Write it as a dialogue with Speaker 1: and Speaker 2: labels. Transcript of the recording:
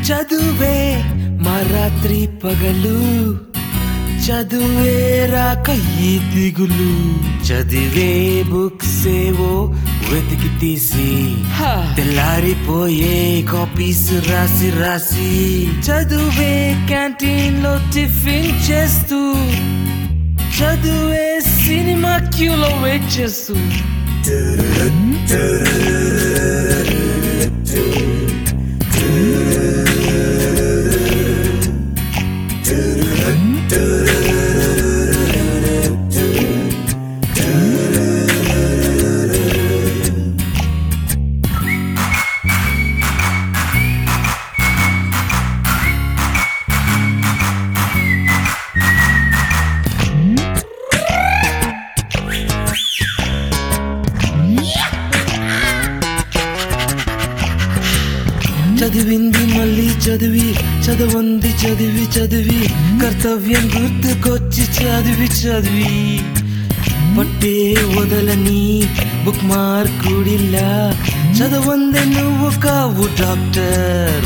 Speaker 1: చదువే మా రాత్రి పగలు చదువే రాక ఈ దిగులు చదివే బుక్స్ ఏవో వెతికి తీసి తెల్లారిపోయే కాపీస్ రాసి రాసి చదువే క్యాంటీన్ లో టిఫిన్ చేస్తూ చదువే సినిమా క్యూలో వెయిట్ చేస్తూ చదివింది మళ్ళీ చదివి చదవంది చదివి చదివి కర్తవ్యం గుర్తుకొచ్చి చదివి చదివి పట్టే వదలని బుక్ మార్కుడిలా చదవంది నువ్వు కావు డాక్టర్